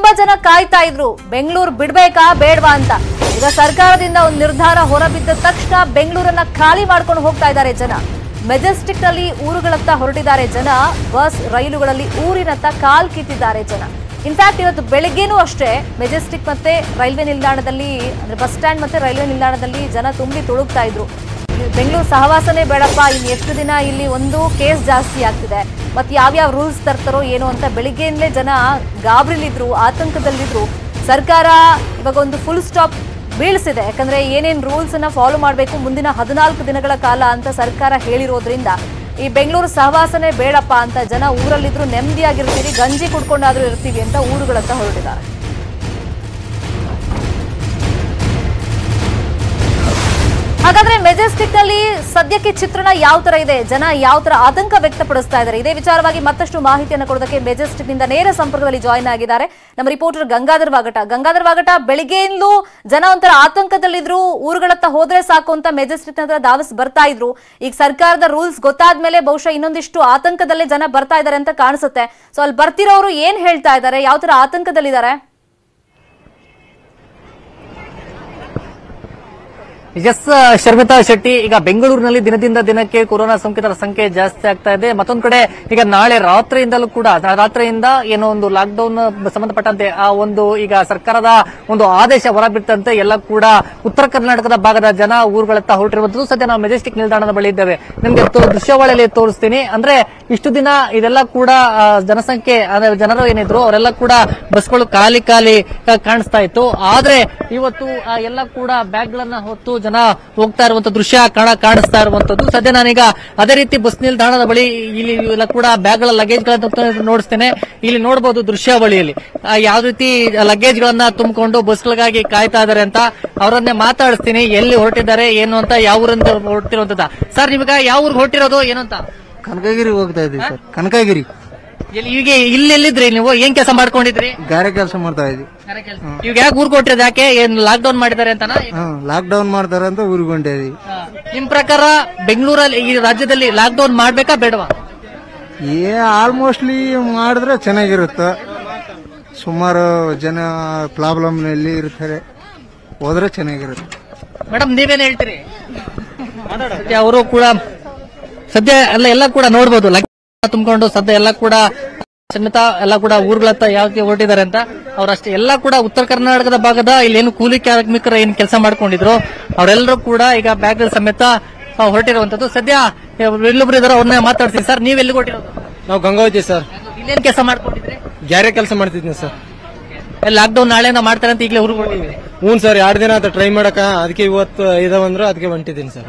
ತುಂಬಾ ಜನ ಕಾಯ್ತಾ ಇದ್ರು ಬೆಂಗಳೂರು ಬಿಡ್ಬೇಕಾ ಬೇಡವಾ ಅಂತ ಈಗ ಸರ್ಕಾರದಿಂದ ಒಂದು ನಿರ್ಧಾರ ಹೊರಬಿದ್ದ ತಕ್ಷಣ ಬೆಂಗಳೂರನ್ನ ಖಾಲಿ ಮಾಡ್ಕೊಂಡು ಹೋಗ್ತಾ ಇದ್ದಾರೆ ಜನ ಮೆಜೆಸ್ಟಿಕ್ ನಲ್ಲಿ ಊರುಗಳತ್ತ ಹೊರಟಿದ್ದಾರೆ ಜನ ಬಸ್ ರೈಲುಗಳಲ್ಲಿ ಊರಿನತ್ತ ಕಾಲ್ ಕಿತ್ತಿದ್ದಾರೆ ಜನ ಇನ್ಫ್ಯಾಕ್ಟ್ ಇವತ್ತು ಬೆಳಿಗ್ಗೆನೂ ಅಷ್ಟೇ ಮೆಜೆಸ್ಟಿಕ್ ಮತ್ತೆ ರೈಲ್ವೆ ನಿಲ್ದಾಣದಲ್ಲಿ ಅಂದ್ರೆ ಬಸ್ ಸ್ಟ್ಯಾಂಡ್ ಮತ್ತೆ ರೈಲ್ವೆ ನಿಲ್ದಾಣದಲ್ಲಿ ಜನ ತುಂಬಿ ತುಳುಕ್ತಾ ಇದ್ರು ಬೆಂಗಳೂರು ಸಹವಾಸನೇ ಬೇಡಪ್ಪ ಇನ್ನು ಎಷ್ಟು ದಿನ ಇಲ್ಲಿ ಒಂದು ಕೇಸ್ ಜಾಸ್ತಿ ಆಗ್ತಿದೆ ಮತ್ತೆ ಯಾವ್ಯಾವ ರೂಲ್ಸ್ ತರ್ತಾರೋ ಏನೋ ಅಂತ ಬೆಳಿಗ್ಗೆಯಿಂದಲೇ ಜನ ಗಾಬರಿಲಿದ್ರು ಆತಂಕದಲ್ಲಿದ್ರು ಸರ್ಕಾರ ಇವಾಗ ಒಂದು ಫುಲ್ ಸ್ಟಾಪ್ ಬೀಳಿಸಿದೆ ಯಾಕಂದ್ರೆ ಏನೇನ್ ರೂಲ್ಸ್ ಅನ್ನ ಫಾಲೋ ಮಾಡಬೇಕು ಮುಂದಿನ ಹದಿನಾಲ್ಕು ದಿನಗಳ ಕಾಲ ಅಂತ ಸರ್ಕಾರ ಹೇಳಿರೋದ್ರಿಂದ ಈ ಬೆಂಗಳೂರು ಸಹವಾಸನೇ ಬೇಡಪ್ಪ ಅಂತ ಜನ ಊರಲ್ಲಿದ್ರು ನೆಮ್ಮದಿಯಾಗಿರ್ತೀವಿ ಗಂಜಿ ಕುಡ್ಕೊಂಡಾದ್ರೂ ಇರ್ತೀವಿ ಅಂತ ಊರುಗಳತ್ತ ಹೊರಟಿದ್ದಾರೆ ಹಾಗಾದ್ರೆ ಮೆಜೆಸ್ಟಿಕ್ ನಲ್ಲಿ ಸದ್ಯಕ್ಕೆ ಚಿತ್ರಣ ಯಾವ ತರ ಇದೆ ಜನ ಯಾವ ತರ ಆತಂಕ ವ್ಯಕ್ತಪಡಿಸ್ತಾ ಇದ್ದಾರೆ ಇದೇ ವಿಚಾರವಾಗಿ ಮತ್ತಷ್ಟು ಮಾಹಿತಿಯನ್ನು ಕೊಡೋದಕ್ಕೆ ಮೆಜೆಸ್ಟಿಕ್ ನಿಂದ ನೇರ ಸಂಪರ್ಕದಲ್ಲಿ ಜಾಯಿನ್ ಆಗಿದ್ದಾರೆ ನಮ್ಮ ರಿಪೋರ್ಟರ್ ಗಂಗಾಧರ್ ವಾಗಟ ಗಂಗಾಧರ್ ವಾಗಟ ಬೆಳಿಗ್ಗೆಯಿಂದಲೂ ಜನ ಒಂಥರ ಆತಂಕದಲ್ಲಿದ್ರು ಊರುಗಳತ್ತ ಹೋದ್ರೆ ಸಾಕು ಅಂತ ಮೆಜೆಸ್ಟಿಕ್ ಹತ್ರ ಧಾವಿಸ್ ಬರ್ತಾ ಇದ್ರು ಈಗ ಸರ್ಕಾರದ ರೂಲ್ಸ್ ಗೊತ್ತಾದ್ಮೇಲೆ ಬಹುಶಃ ಇನ್ನೊಂದಿಷ್ಟು ಆತಂಕದಲ್ಲೇ ಜನ ಬರ್ತಾ ಇದ್ದಾರೆ ಅಂತ ಕಾಣಿಸುತ್ತೆ ಸೊ ಅಲ್ಲಿ ಬರ್ತಿರೋರು ಏನ್ ಹೇಳ್ತಾ ಇದ್ದಾರೆ ಯಾವ ತರ ಆತಂಕದಲ್ಲಿದ್ದಾರೆ ಎಸ್ ಶರ್ಮಿತಾ ಶೆಟ್ಟಿ ಈಗ ಬೆಂಗಳೂರಿನಲ್ಲಿ ದಿನದಿಂದ ದಿನಕ್ಕೆ ಕೊರೋನಾ ಸೋಂಕಿತರ ಸಂಖ್ಯೆ ಜಾಸ್ತಿ ಆಗ್ತಾ ಇದೆ ಮತ್ತೊಂದ್ ಕಡೆ ಈಗ ನಾಳೆ ರಾತ್ರಿಯಿಂದಲೂ ಕೂಡ ರಾತ್ರಿಯಿಂದ ಏನೋ ಒಂದು ಲಾಕ್ಡೌನ್ ಸಂಬಂಧಪಟ್ಟಂತೆ ಆ ಒಂದು ಈಗ ಸರ್ಕಾರದ ಒಂದು ಆದೇಶ ಹೊರಬಿಟ್ಟಂತೆ ಎಲ್ಲ ಕೂಡ ಉತ್ತರ ಕರ್ನಾಟಕದ ಭಾಗದ ಜನ ಊರುಗಳತ್ತ ಹೊರಟಿರುವಂತದ್ದು ಸದ್ಯ ನಾವು ಮೆಜೆಸ್ಟಿಕ್ ನಿಲ್ದಾಣದ ಬಳಿ ಇದ್ದೇವೆ ನಿಮ್ಗೆ ತೋ- ದೃಶ್ಯಾವಳಿಯಲ್ಲಿ ತೋರಿಸ್ತೀನಿ ಅಂದ್ರೆ ಇಷ್ಟು ದಿನ ಇದೆಲ್ಲ ಕೂಡ ಆ, ಜನಸಂಖ್ಯೆ ಅಂದ್ರೆ ಜನರು ಏನಿದ್ರು ಅವರೆಲ್ಲ ಕೂಡ ಬಸ್ಗಳು ಖಾಲಿ ಖಾಲಿ ಆ, ಕಾಣಿಸ್ತಾ ಇತ್ತು ಆದ್ರೆ ಇವತ್ತು ಆ, ಎಲ್ಲ ಕೂಡ ಬ್ಯಾಗ್ ಗಳನ್ನ ಹೊತ್ತು ಜನ ಹೋಗ್ತಾ ಇರುವಂತ ದೃಶ್ಯ ಕಾಣ ಕಾಣಿಸ್ತಾ ಇರುವಂತದ್ದು ಸದ್ಯ ನಾನೀಗ ಅದೇ ರೀತಿ ಬಸ್ ನಿಲ್ದಾಣದ ಬಳಿ ಇಲ್ಲಿ ಎಲ್ಲ ಕೂಡ ಬ್ಯಾಗ್ ಗಳ ಲಗೇಜ್ ಗಳನ್ನ ನೋಡಿಸ್ತೇನೆ ಇಲ್ಲಿ ನೋಡಬಹುದು ದೃಶ್ಯಾವಳಿಯಲ್ಲಿ ಆ, ಯಾವ ರೀತಿ ಲಗೇಜ್ ಗಳನ್ನ ತುಂಬಿಕೊಂಡು ಬಸ್ಗಳಿಗಾಗಿ ಕಾಯ್ತಾ ಇದಾರೆ ಅಂತ ಅವರನ್ನೇ ಮಾತಾಡಿಸ್ತೀನಿ ಎಲ್ಲಿ ಹೊರಟಿದ್ದಾರೆ ಏನು ಅಂತ ಯಾವ ಊರಿಂದ ಹೊರಟಿರುವಂತದ ಸರ್ ನಿಮ್ಗ ಯಾವ ಊರಿಗೆ ಹೊರಟಿರೋದು ಏನು ಅಂತ ಕನಕಗಿರಿ ಹೋಗ್ತಾ ಇದ್ವಿ ಸರ್ ಕನಕಗಿರಿ ಎಲ್ಲಿ ಈಗ ಇಲ್ಲಿ ಎಲ್ಲಿದ್ರಿ ನೀವು ಏನ್ ಕೆಲಸ ಮಾಡ್ಕೊಂಡಿದ್ರಿ ಗಾರೆ ಕೆಲಸ ಮಾಡ್ತಾ ಇದ್ವಿ ಈಗ ಯಾಕೆ ಊರ್ ಕೊಟ್ಟಿರೋದು ಯಾಕೆ ಏನ್ ಲಾಕ್ ಡೌನ್ ಮಾಡಿದ್ದಾರೆ ಅಂತನಾ ಹ್ಮ್ ಲಾಕ್ ಡೌನ್ ಮಾಡ್ತಾರೆ ಅಂತ ಊರಿಗೆ ಹೊಂಟಿದ್ವಿ ನಿಮ್ ಪ್ರಕಾರ ಬೆಂಗಳೂರಲ್ಲಿ ಈ ರಾಜ್ಯದಲ್ಲಿ ಲಾಕ್ ಡೌನ್ ಮಾಡ್ಬೇಕಾ ಬೇಡವಾ ಏ ಆಲ್ಮೋಸ್ಟ್ಲಿ ಮಾಡಿದ್ರೆ ಚೆನ್ನಾಗಿರುತ್ತೆ ಸುಮಾರು ಜನ ಪ್ರಾಬ್ಲಮ್ ನಲ್ಲಿ ಇರ್ತಾರೆ ಹೋದ್ರೆ ಚೆನ್ನಾಗಿರುತ್ತೆ ಮೇಡಮ್ ನೀವೇನ್ ಹೇಳ್ತೀರಿ ಅವರು ಕೂಡ ಸದ್ಯ ಎಲ್ಲ ಎಲ್ಲ ಕೂಡ ನೋಡ್ಬೋದು ಲಗ್ ತುಂಬಿಕೊಂಡು ಸದ್ಯ ಎಲ್ಲ ಕೂಡ ಸನ್ನಿತ ಎಲ್ಲ ಕೂಡ ಊರುಗಳತ್ತ ಯಾಕೆ ಹೊರಟಿದ್ದಾರೆ ಅಂತ ಅವರಷ್ಟೇ ಎಲ್ಲ ಕೂಡ ಉತ್ತರ ಕರ್ನಾಟಕದ ಭಾಗದ ಇಲ್ಲೇನು ಕೂಲಿ ಕಾರ್ಮಿಕರ ಏನ್ ಕೆಲಸ ಮಾಡ್ಕೊಂಡಿದ್ರು ಅವರೆಲ್ಲರೂ ಕೂಡ ಈಗ ಬ್ಯಾಗ್ ಸಮೇತ ಆ, ಹೊರಟಿರುವಂತದ್ದು ಸದ್ಯ ಇಲ್ಲೊಬ್ರು ಇದಾರೆ ಅವ್ರನ್ನ ಮಾತಾಡ್ತೀನಿ ಸರ್ ನೀವ್ ಎಲ್ಲಿ ಹೊರಟಿರೋದು ನಾವು ಗಂಗಾವತಿ ಸರ್ ಇಲ್ಲೇನ್ ಕೆಲಸ ಮಾಡ್ಕೊಂಡಿದ್ರಿ ಗ್ಯಾರೆ ಕೆಲಸ ಮಾಡ್ತಿದ್ನಿ ಸರ್ ಲಾಕ್ ಡೌನ್ ನಾಳೆನ ಮಾಡ್ತಾರೆ ಅಂತ ಈಗಲೇ ಊರಿಗೆ ಹೊರಟಿದ್ವಿ ಹ್ಞೂ ಸರ್ ಎರಡು ದಿನ ಆತ ಟ್ರೈ ಮಾಡಕ ಅದಕ್ಕೆ ಇವತ್ತು ಇದಾವಂದ್ರೆ ಅದಕ್ಕೆ ಹೊಂಟಿದ್ದೀನಿ ಸರ್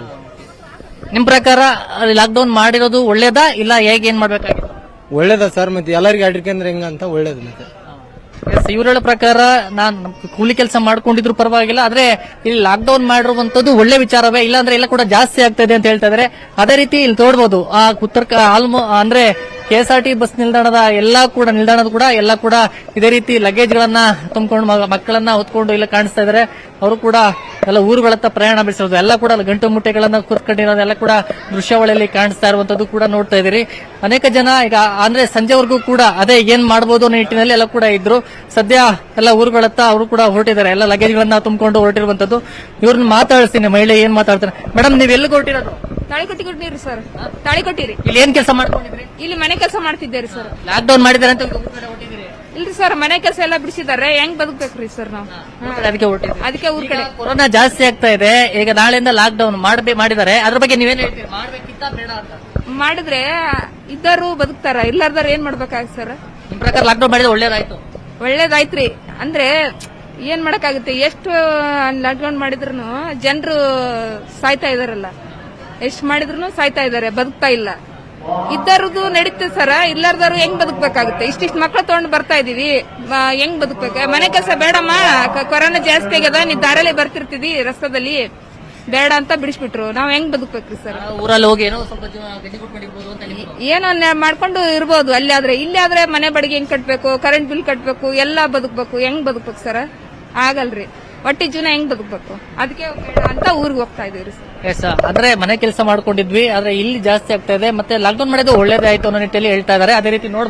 ನಿಮ್ ಪ್ರಕಾರ ಲಾಕ್ ಡೌನ್ ಮಾಡಿರೋದು ಒಳ್ಳೇದಾ ಇಲ್ಲ ಹೇಗೆ ಏನ್ ಮಾಡ್ಬೇಕಾಗಿತ್ತು ಒಳ್ಳೇದ ಸರ್ ಮತ್ತೆ ಎಲ್ಲರಿಗೆ ಅಡ್ರಿಕಂದ್ರೆ ಹೆಂಗ ಅಂತ ಒಳ್ಳೇದು ಮತ್ತೆ ಎಸ್, ಇವರ ಪ್ರಕಾರ ನಾನ್ ಕೂಲಿ ಕೆಲಸ ಮಾಡ್ಕೊಂಡಿದ್ರು ಪರವಾಗಿಲ್ಲ ಆದ್ರೆ ಇಲ್ಲಿ ಲಾಕ್ ಡೌನ್ ಮಾಡಿರುವಂತದ್ದು ಒಳ್ಳೆ ವಿಚಾರವೇ ಇಲ್ಲಾಂದ್ರೆ ಎಲ್ಲ ಕೂಡ ಜಾಸ್ತಿ ಆಗ್ತಾ ಇದೆ ಅಂತ ಹೇಳ್ತಾ ಇದಾರೆ ಅದೇ ರೀತಿ ಇಲ್ಲಿ ನೋಡ್ಬೋದು ಆ ಉತ್ತರ ಕ- ಆಲ್ಮೋ ಅಂದ್ರೆ K S R T bus ನಿಲ್ದಾಣದ ಎಲ್ಲಾ ಕೂಡ ನಿಲ್ದಾಣದ ಕೂಡ ಎಲ್ಲ ಕೂಡ ಇದೇ ರೀತಿ ಲಗೇಜ್ ಗಳನ್ನ ತುಂಬಿಕೊಂಡು ಮಕ್ಕಳನ್ನ ಹೊತ್ಕೊಂಡು ಇಲ್ಲ ಕಾಣಿಸ್ತಾ ಇದಾರೆ ಅವರು ಕೂಡ ಎಲ್ಲ ಊರುಗಳತ್ತ ಪ್ರಯಾಣ ಬೆಳೆಸಿರೋದು ಎಲ್ಲ ಕೂಡ ಗಂಟು ಮುಟ್ಟೆಗಳನ್ನ ಕೂತ್ಕೊಂಡಿರೋದು ಎಲ್ಲ ಕೂಡ ದೃಶ್ಯಾವಳಿಯಲ್ಲಿ ಕಾಣಿಸ್ತಾ ಇರುವಂತದ್ದು ಕೂಡ ನೋಡ್ತಾ ಇದೀರಿ ಅನೇಕ ಜನ ಈಗ ಅಂದ್ರೆ ಸಂಜೆವರೆಗೂ ಕೂಡ ಅದೇ ಏನ್ ಮಾಡ್ಬೋದು ಅನ್ನೋ ನಿಟ್ಟಿನಲ್ಲಿ ಎಲ್ಲ ಕೂಡ ಇದ್ರು ಸದ್ಯ ಎಲ್ಲ ಊರುಗಳತ್ತ ಅವರು ಕೂಡ ಹೊರಟಿದ್ದಾರೆ ಎಲ್ಲ ಲಗೇಜ್ ಗಳನ್ನ ತುಂಬಿಕೊಂಡು ಹೊರಟಿರುವಂತದ್ದು ಇವ್ರನ್ನ ಮಾತಾಡಿಸ್ತೀನಿ ಮಹಿಳೆ ಏನ್ ಮಾತಾಡ್ತಾರೆ ಮೇಡಮ್ ನೀವ್ ಎಲ್ಲಿ ಹೊರಟಿರೋದು ತಾಳಿ ಕೊಟ್ಟಿ ಕೊಟ್ಟಿರಿ ಸರ್ ತಾಳಿ ಕೊಟ್ಟಿರಿ ಇಲ್ಲಿ ಏನ್ ಕೆಲಸ ಮಾಡ್ಕೊಂಡಿದ್ರಿ ಇಲ್ಲಿ ಮನೆ ಕೆಲಸ ಮಾಡ್ತಿದ್ದೇರಿ ಸರ್ ಲಾಕ್ ಡೌನ್ ಮಾಡಿದಾರೆ ಅಂತ ಊರ್ ಕಡೆ ಹೊರಟಿದ್ದೀರಿ ಇಲ್ರಿ ಸರ್ ಮನೆ ಕೆಲಸ ಎಲ್ಲ ಬಿಡಿಸಿದಾರೆ ಹೆಂಗ್ ಬದುಕ್ಬೇಕ್ರಿ ಸರ್ ನಾವು ಊರ್ ಕಡೆ ಅದಕ್ಕೆ ಹೊರಟಿದ್ರಿ ಅದಕ್ಕೆ ಊರ್ ಕಡೆ ಕೊರೋನಾ ಜಾಸ್ತಿ ಆಗ್ತಾ ಇದೆ ಈಗ ನಾಳೆಯಿಂದ ಲಾಕ್ ಡೌನ್ ಮಾಡಬೇ ಮಾಡಿದ್ದಾರೆ ಅದ್ರ ಬಗ್ಗೆ ನೀವೇನ್ ಹೇಳ್ತೀರಿ ಮಾಡ್ಬೇಕಿತ್ತ ಬೇಡ ಅಂತ ಮಾಡಿದ್ರೆ ಇದ್ದಾರು ಬದುಕ್ತಾರ ಇಲ್ಲಾರ್ದಾರ ಏನ್ ಮಾಡ್ಬೇಕಾಗ ಸರ್ ನಿಮ್ ಪ್ರಕಾರ ಲಾಕ್ ಡೌನ್ ಮಾಡಿದ್ರೆ ಒಳ್ಳೇದಾಯ್ತು ಒಳ್ಳೇದಾಯ್ತ್ರಿ ಅಂದ್ರೆ ಏನ್ ಮಾಡಕ್ಕಾಗುತ್ತೆ ಎಷ್ಟು ಲಾಕ್ಡೌನ್ ಮಾಡಿದ್ರು ಜನರು ಸಾಯ್ತಾ ಇದಾರಲ್ಲ ಎಷ್ಟ್ ಮಾಡಿದ್ರು ಸಾಯ್ತಾ ಇದಾರೆ ಬದುಕ್ತಾ ಇಲ್ಲ ಇದ್ದಾರದು ನಡೀತೆ ಸರ ಇಲ್ಲಾರ್ದಾರು ಹೆಂಗ್ ಬದುಕ್ಬೇಕಾಗುತ್ತೆ ಇಷ್ಟಿಷ್ಟು ಮಕ್ಳು ತಗೊಂಡ್ ಬರ್ತಾ ಇದೀವಿ ಆ, ಹೆಂಗ್ ಬದುಕ್ಬೇಕು ಮನೆ ಕೆಲಸ ಬೇಡಮ್ಮ ಕ- ಕೊರೋನಾ ಜಾಸ್ತಿ ಆಗ್ಯದ ನೀವ್ ದಾರಲ್ಲೇ ಬರ್ತಿರ್ತಿದಿ ರಸ್ತದಲ್ಲಿ ಬೇಡ ಅಂತ ಬಿಡಿಸ್ಬಿಟ್ರು ನಾವ್ ಹೆಂಗ್ ಬದುಕ್ಬೇಕ್ರಿ ಸರ್ ಊರಲ್ಲಿ ಹೋಗಿ ಏನೋ ಸ್ವಲ್ಪ ಜನ ಗಡ್ಡಿ ಕೊಟ್ಕೊಂಡಿರ್ಬೋದು ಅಂತ ನಿಮ್ಗೆ ಏನೋ ನೆ- ಮಾಡ್ಕೊಂಡು ಇರ್ಬೋದು ಅಲ್ಲಿ ಆದ್ರೆ ಇಲ್ಲಿ ಆದ್ರೆ ಮನೆ ಬಾಡಿಗೆ ಹೆಂಗ್ ಕಟ್ಬೇಕು ಕರೆಂಟ್ ಬಿಲ್ ಕಟ್ಬೇಕು ಎಲ್ಲಾ ಬದುಕ್ಬೇಕು ಹೆಂಗ್ ಬದುಕ್ಬೇಕು ಸರ್ ಆಗಲ್ರಿ ಒಟ್ಟಿ ಜೀವನ ಹೆಂಗ್ ಬದುಕ್ಬೇಕು ಅದಕ್ಕೆ ಬೇಡ ಅಂತ ಊರಿಗೆ ಹೋಗ್ತಾ ಇದೀವಿ ಸರ್ ಎಸ್ ಅಂದ್ರೆ ಮನೆ ಕೆಲಸ ಮಾಡ್ಕೊಂಡಿದ್ವಿ ಆದ್ರೆ ಇಲ್ಲಿ ಜಾಸ್ತಿ ಆಗ್ತಾ ಇದೆ ಮತ್ತೆ ಲಾಕ್ಡೌನ್ ಮಾಡಿದ್ದು ಒಳ್ಳೇದೇ ಆಯ್ತು ಅನ್ನೋ ನಿಟ್ಟಿನಲ್ಲಿ ಹೇಳ್ತಾ ಇದಾರೆ ಅದೇ ರೀತಿ ನೋಡಬಹುದು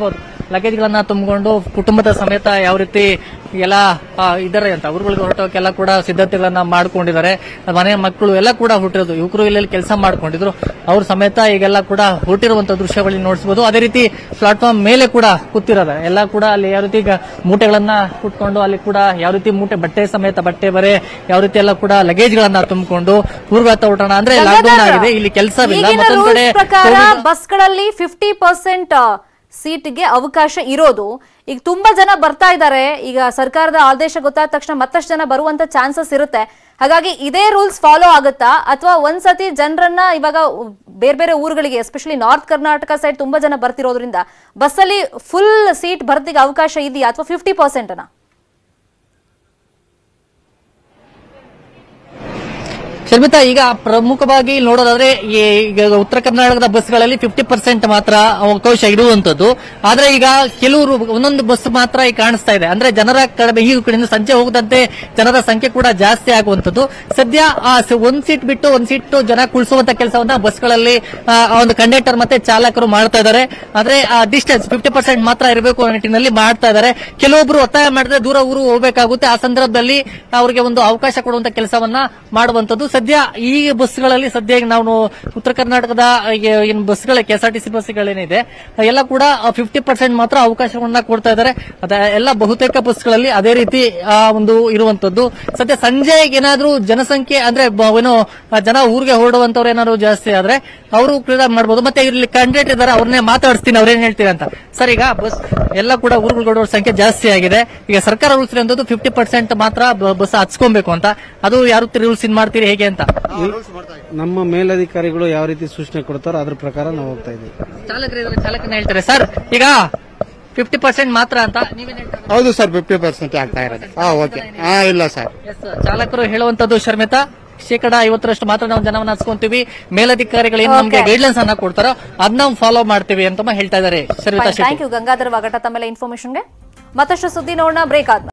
ಲಗೇಜ್ ಗಳನ್ನ ತುಂಬಿಕೊಂಡು ಕುಟುಂಬದ ಸಮೇತ ಯಾವ ರೀತಿ ಎಲ್ಲ ಆ, ಇದಾರೆ ಅಂತ ಊರುಗಳಿಗೆ ಹೊರಟೋಕೆಲ್ಲ ಕೂಡ ಸಿದ್ಧತೆಗಳನ್ನ ಮಾಡ್ಕೊಂಡಿದ್ದಾರೆ ಮನೆ ಮಕ್ಕಳು ಎಲ್ಲ ಕೂಡ ಹುಟ್ಟಿರೋದು ಯುವಕರು ಇಲ್ಲಿ ಕೆಲಸ ಮಾಡ್ಕೊಂಡಿದ್ರು ಅವ್ರ ಸಮೇತ ಈಗೆಲ್ಲ ಕೂಡ ಹುಟ್ಟಿರುವಂತ ದೃಶ್ಯಗಳನ್ನ ನೋಡಿಸಬಹುದು ಅದೇ ರೀತಿ ಪ್ಲಾಟ್ಫಾರ್ಮ್ ಮೇಲೆ ಕೂಡ ಕೂತಿರೋದು ಎಲ್ಲ ಕೂಡ ಅಲ್ಲಿ ಯಾವ ರೀತಿ ಈಗ ಮೂಟೆಗಳನ್ನ ಕುಟ್ಕೊಂಡು ಅಲ್ಲಿ ಕೂಡ ಯಾವ ರೀತಿ ಮೂಟೆ ಬಟ್ಟೆ ಸಮೇತ ಬಟ್ಟೆ ಬರೆ ಯಾವ ರೀತಿ ಎಲ್ಲ ಕೂಡ ಲಗೇಜ್ ಗಳನ್ನ ತುಂಬಿಕೊಂಡು ಊರ್ಗತ್ತ ಹೊರಟೋಣ ಅಂದ್ರೆ ಲಾಕ್ಡೌನ್ ಆಗಿದೆ ಇಲ್ಲಿ ಕೆಲಸವಿಲ್ಲ ಈಗಿನ ಮತ್ತೊಂದ್ ಕಡೆ ರೂಲ್ಸ್ ಪ್ರಕಾರ COVID- ಬಸ್ಗಳಲ್ಲಿ ಫಿಫ್ಟಿ ಪರ್ಸೆಂಟ್ ಸೀಟ್ಗೆ ಅವಕಾಶ ಇರೋದು ಈಗ ತುಂಬಾ ಜನ ಬರ್ತಾ ಇದ್ದಾರೆ ಈಗ ಸರ್ಕಾರದ ಆದೇಶ ಗೊತ್ತಾದ ತಕ್ಷಣ ಮತ್ತಷ್ಟು ಜನ ಬರುವಂತ ಚಾನ್ಸಸ್ ಇರುತ್ತೆ ಹಾಗಾಗಿ ಇದೇ ರೂಲ್ಸ್ ಫಾಲೋ ಆಗುತ್ತಾ ಅಥವಾ ಒಂದ್ಸತಿ ಜನರನ್ನ ಇವಾಗ ಬೇರೆ ಬೇರೆ ಊರುಗಳಿಗೆ ಎಸ್ಪೆಷಲಿ ನಾರ್ತ್ ಕರ್ನಾಟಕ ಸೈಡ್ ತುಂಬಾ ಜನ ಬರ್ತಿರೋದ್ರಿಂದ ಬಸ್ಸಲ್ಲಿ ಫುಲ್ ಸೀಟ್ ಭರ್ತಿಗೆ ಅವಕಾಶ ಇದೆಯಾ ಅಥವಾ ಫಿಫ್ಟಿ ಪರ್ಸೆಂಟ್ ಶರ್ಮಿತಾ ಈಗ ಪ್ರಮುಖವಾಗಿ ನೋಡೋದಾದ್ರೆ ಈ ಈಗ ಉತ್ತರ ಕರ್ನಾಟಕದ ಬಸ್ಗಳಲ್ಲಿ ಫಿಫ್ಟಿ ಪರ್ಸೆಂಟ್ ಮಾತ್ರ ಅವಕಾಶ ಇರುವಂತದ್ದು ಆದ್ರೆ ಈಗ ಕೆಲವರು ಒಂದೊಂದು ಬಸ್ ಮಾತ್ರ ಈಗ ಕಾಣಿಸ್ತಾ ಇದೆ ಅಂದ್ರೆ ಜನರ ಕಡಿಮೆ ಈ ಕಡೆಯಿಂದ ಸಂಜೆ ಹೋಗದಂತೆ ಜನರ ಸಂಖ್ಯೆ ಕೂಡ ಜಾಸ್ತಿ ಆಗುವಂತದ್ದು ಸದ್ಯ ಆ ಸ- ಒಂದ್ ಸೀಟ್ ಬಿಟ್ಟು ಒಂದ್ ಸೀಟ್ ಜನ ಕುಳಿಸುವಂತ ಕೆಲಸವನ್ನ ಬಸ್ಗಳಲ್ಲಿ ಆ, ಒಂದು ಕಂಡಕ್ಟರ್ ಮತ್ತೆ ಚಾಲಕರು ಮಾಡ್ತಾ ಇದ್ದಾರೆ ಆದ್ರೆ ಡಿಸ್ಟೆನ್ಸ್ ಫಿಫ್ಟಿ ಪರ್ಸೆಂಟ್ ಮಾತ್ರ ಇರಬೇಕು ಅನ್ನೋ ನಿಟ್ಟಿನಲ್ಲಿ ಮಾಡ್ತಾ ಇದ್ದಾರೆ ಕೆಲವೊಬ್ರು ಒತ್ತಾಯ ಮಾಡಿದ್ರೆ ದೂರ ಊರು ಹೋಗಬೇಕಾಗುತ್ತೆ ಆ ಸಂದರ್ಭದಲ್ಲಿ ಅವರಿಗೆ ಒಂದು ಅವಕಾಶ ಕೊಡುವಂತ ಕೆಲಸವನ್ನ ಮಾಡುವಂತದ್ದು ಸದ್ಯ ಈ ಬಸ್ಗಳಲ್ಲಿ ಸದ್ಯ ಈಗ ನಾವು ಉತ್ತರ ಕರ್ನಾಟಕದ ಏ- ಏನ್ ಬಸ್ಗಳ ಕೆಎಸ್ಆರ್ಟಿಸಿ ಬಸ್ಗಳೇನಿದೆ ಎಲ್ಲ ಕೂಡ ಫಿಫ್ಟಿ ಪರ್ಸೆಂಟ್ ಮಾತ್ರ ಅವಕಾಶವನ್ನ ಕೊಡ್ತಾ ಇದ್ದಾರೆ ಅದ ಎಲ್ಲ ಬಹುತೇಕ ಬಸ್ಗಳಲ್ಲಿ ಅದೇ ರೀತಿ ಆ, ಒಂದು ಇರುವಂತದ್ದು ಸದ್ಯ ಸಂಜೆ ಏನಾದ್ರೂ ಜನಸಂಖ್ಯೆ ಅಂದ್ರೆ ಬ- ಏನು ಆ, ಜನ ಊರಿಗೆ ಹೊರಡುವಂತವ್ರು ಏನಾದ್ರು ಜಾಸ್ತಿ ಆದ್ರೆ ಅವರು ಕ್ರೀಡಾ ಮಾಡ್ಬೋದು ಮತ್ತೆ ಇಲ್ಲಿ ಕ್ಯಾಂಡಿಡೇಟ್ ಇದಾರೆ ಅವ್ರನ್ನೇ ಮಾತಾಡಿಸ್ತೀನಿ ಅವ್ರೇನ್ ಹೇಳ್ತೀರಾ ಅಂತ ಸರ್ ಈಗ ಬಸ್ ಎಲ್ಲ ಕೂಡ ಊರುಗಳು ಹೊರಡೋ ಸಂಖ್ಯೆ ಜಾಸ್ತಿ ಆಗಿದೆ ಈಗ ಸರ್ಕಾರ ರೂಲ್ಸ್ ಇರೋದು ಫಿಫ್ಟಿ ಪರ್ಸೆಂಟ್ ಮಾತ್ರ ಬ- ಬಸ್ ಹಚ್ಕೊಬೇಕು ಅಂತ ಅದು ಯಾರು ರೂಲ್ಸ್ ಇನ್ ಮಾಡ್ತೀರಿ ಹೇಗೆ ಅಂತ ನಮ್ಮ ಮೇಲಧಿಕಾರಿಗಳು ಯಾವ ರೀತಿ ಸೂಚನೆ ಕೊಡ್ತಾರೋ ಅದ್ರ ಪ್ರಕಾರ ನಾವು ಹೋಗ್ತಾ ಇದ್ದೀವಿ ಚಾಲಕರು ಇದ್ದಾರೆ ಚಾಲಕನ ಹೇಳ್ತಾರೆ ಸರ್ ಈಗ ಫಿಫ್ಟಿ ಪರ್ಸೆಂಟ್ ಮಾತ್ರ ಅಂತ ನೀವೇನ್ ಹೇಳ್ತೀರಾ ಹೌದು ಸರ್ ಫಿಫ್ಟಿ ಪರ್ಸೆಂಟ್ ಆಗ್ತಾ ಇರೋದು ಹಾ ಓಕೆ ಹಾ ಇಲ್ಲ ಸರ್ Yes, sir. ಚಾಲಕರು ಹೇಳುವಂತದ್ದು ಶರ್ಮಿತಾ ಶೇಕಡ ಐವತ್ತರಷ್ಟು ಮಾತ್ರ ನಾವು ಜನವನ್ನ ಹಚ್ಕೊಂತೀವಿ ಮೇಲಧಿಕಾರಿಗಳು ಏನ್ ನಮ್ಗೆ Okay. ಗೈಡ್ಲೈನ್ಸ್ ಅನ್ನ ಕೊಡ್ತಾರೋ ಅದನ್ನ ನಾವು ಫಾಲೋ ಮಾಡ್ತೀವಿ ಅಂತ ಹೇಳ್ತಾ ಇದ್ದಾರೆ ಶರ್ಮಿತಾ ಶೆಟ್ಟಿ ಥ್ಯಾಂಕ್ ಯು ಗಂಗಾಧರ್ ವಾಗಟ ತಮ್ಮೆಲ್ಲ ಇನ್ಫಾರ್ಮೇಶನ್ಗೆ ಮತ್ತಷ್ಟು ಸುದ್ದಿ ನೋಡೋಣ ಬ್ರೇಕ್ ಆದ್ಮೇಲೆ